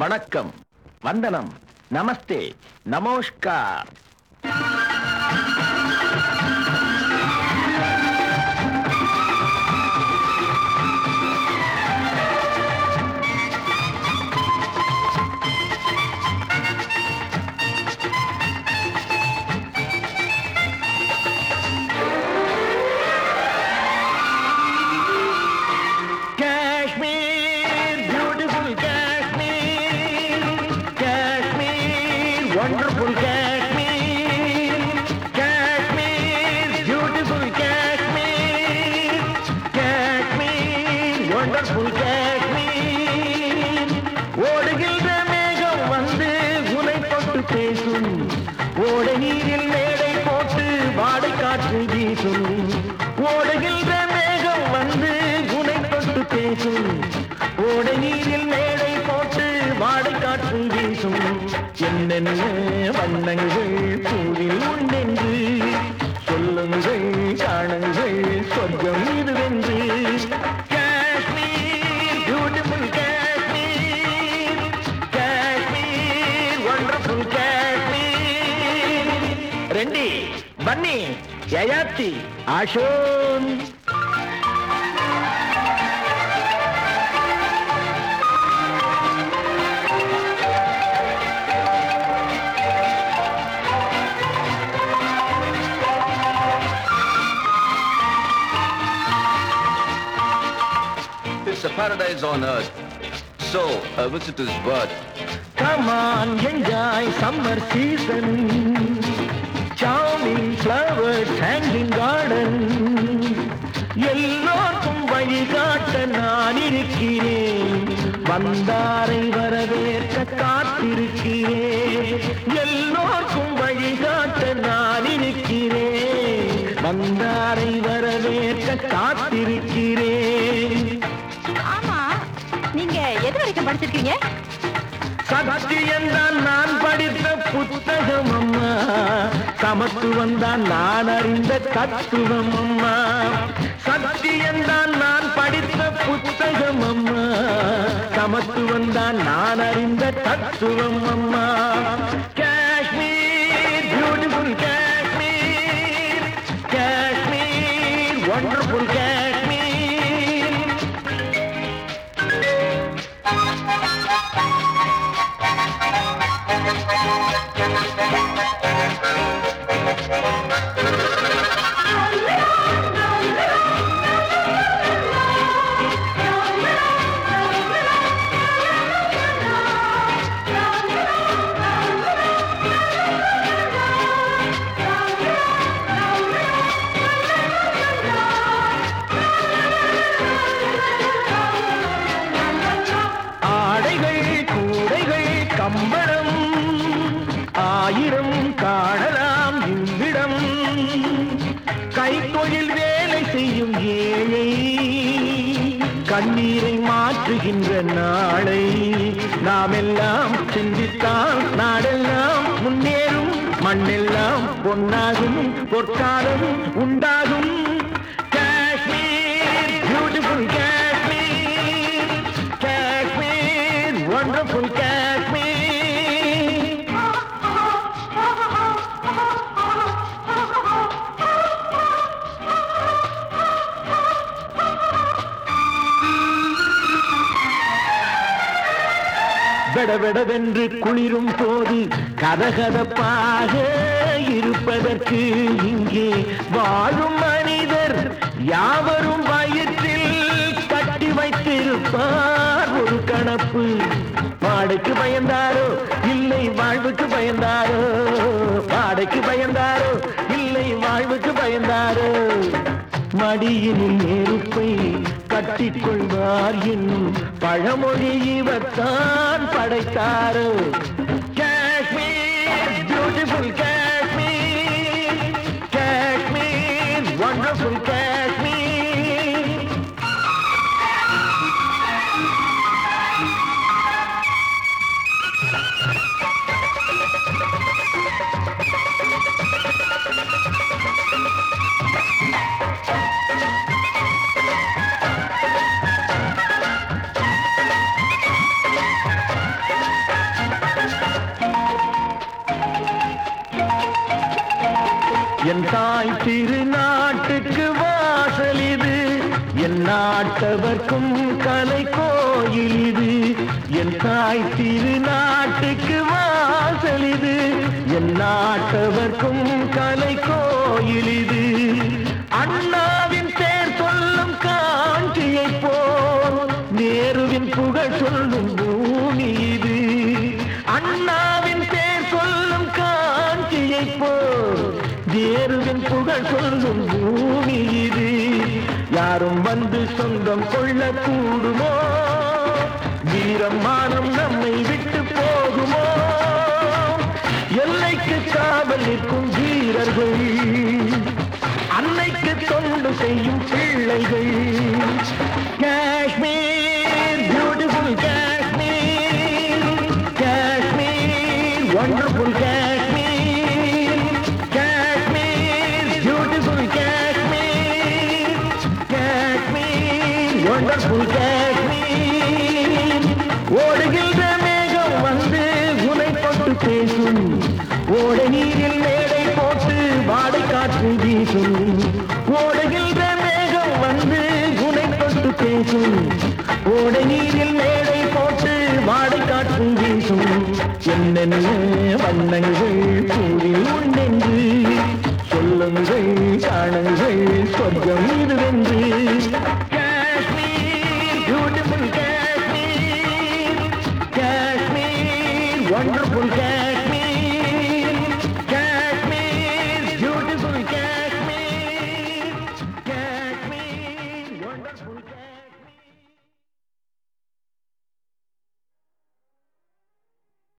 வணக்கம் வந்தனம் நமஸ்தே நமோஷ்கார் Kashmir beautiful Kashmir Kashmir wonderful Kashmir Kashmir beautiful Kashmir Kashmir wonderful Kashmir ஓடுகின்ற மேகம் வந்து உனை தொட்டு பேசும் ஓடை நீரில் மேடை போட்டு வாடை காற்று வீசும் ஓடுகின்ற மேகம் வந்து உனை தொட்டு பேசும் ஓடை நீரில் மேடை போட்டு வாடை காற்று வீசும் என்னென்ன வண்ணங்கள் பூவில் உண்டென்று சொல்லுங்கள் காணுங்கள் சொர்க்கம் இதுவென்று காஷ்மீர் பியூட்டிஃபுல் காஷ்மீர் காஷ்மீர் வண்டர்ஃபுல் காஷ்மீர் ரெண்டி பன்னி ஜயாத்தி ஆஷோன் It's a paradise on earth. So, a visitor's birth. Come on, enjoy summer season. Charming flowers hanging garden. எல்லோருக்கும் வழிகாட்ட நான் இருக்கிறேன் வந்தாரை வரவேற்க காத்திருக்கிறேன் எல்லோருக்கும் வழிகாட்ட நான் இருக்கிறேன் வந்தாரை வரவேற்க காத்திருக்கிறேன் ஆமா நீங்க எது வரைக்கும் படிச்சிருக்கீங்க சத்தியந்தான் நான் படித்த புத்தகம் அம்மா சமத்துவம் தான் நான் அறிந்த தத்துவம் அம்மா சத்தியந்தான் நான் படித்த புத்தகம் அம்மா சமத்துவம் தான் நான் அறிந்த தத்துவம் அம்மா காஷ்மீர் பியூட்டிஃபுல் காஷ்மீர் காஷ்மீர் ஒண்டர்ஃபுல் காஷ்மீர் ஆடைகள் கூடைகள் கம்பளம் ஆயிரம் காணலாம் இவ்விடம் கைத்தொழில் வேலை செய்யும் ஏழை கண்ணீரை மாற்றுகின்ற நாளை நாம் எல்லாம் சிந்தித்தால் நாடெல்லாம் முன்னேறும் மண்ணெல்லாம் பொன்னாகும் பொற்காலம் உண்டாகும் காஷ்மீர் பியூட்டிஃபுல் காஷ்மீர் காஷ்மீர் wonderful காஷ்மீர் வெடவெடவென்று குளிரும் போது கதகதப்பாக இருப்பதற்கு இங்கே வாழும் மனிதர் யாவரும் வயிற்றில் கட்டி வைத்திருப்பார் ஒரு கணப்பு வாடைக்கு பயந்தாரோ இல்லை வாழ்வுக்கு பயந்தாரோ வாடைக்கு பயந்தாரோ இல்லை வாழ்வுக்கு பயந்தாரோ மடியினில் நெருப்பை கட்டிக்கொள்வார் என்னும் பழமொழி இவர்தான் படைத்தாரோ காஷ்மீர் பியூட்டிஃபுல் காஷ்மீர் காஷ்மீர் wonderful காஷ்மீர் என் தாய் திருநாட்டுக்கு வாசல் இது என் நாட்டவர்க்கும் கலை கோயில் இது என் தாய் திருநாட்டுக்கு வாசல் இது என் நாட்டவர்க்கும் கலை கோயில் இது அண்ணாவின் பேர் சொல்லும் காஞ்சியை போல் நேருவின் புகழ் சொல்லும் பூமி இது அண்ணாவின் பேர் சொல்லும் காஞ்சியை போல் நேருவின் புகழ் சொல்லும் பூமி இது யாரும் வந்து சொந்தம் கொள்ள கூடுமோ வீரம் மானம் நம்மை விட்டு போகுமோ எல்லைக்கு காவல் நிற்கும் வீரர்கள் அன்னைக்கு தொண்டு செய்யும் பிள்ளைகள் Kashmir beautiful Kashmir Kashmir wonderful Kashmir Kashmir beautiful Kashmir Kashmir wonderful Kashmir ஓடுகின்ற மேகம் வந்து உனை தொட்டு பேசும் ஓடை நீரில் மேடை போட்டு வாடை காற்று வீசும் ஓடுகின்ற மேகம் வந்து உனை தொட்டு பேசும் ஓடை நீரில் மேடை போட்டு வாடை காற்று வீசும் என்னென்ன வண்ணங்கள் கூறில் உண்டென்று சொல்லுங்கள் காணுங்கள் சொர்க்கம் இதுவென்று காஷ்மீர் பியூட்டிஃபுல் காஷ்மீர் காஷ்மீர் வண்டர்ஃபுல் காஷ்மீர்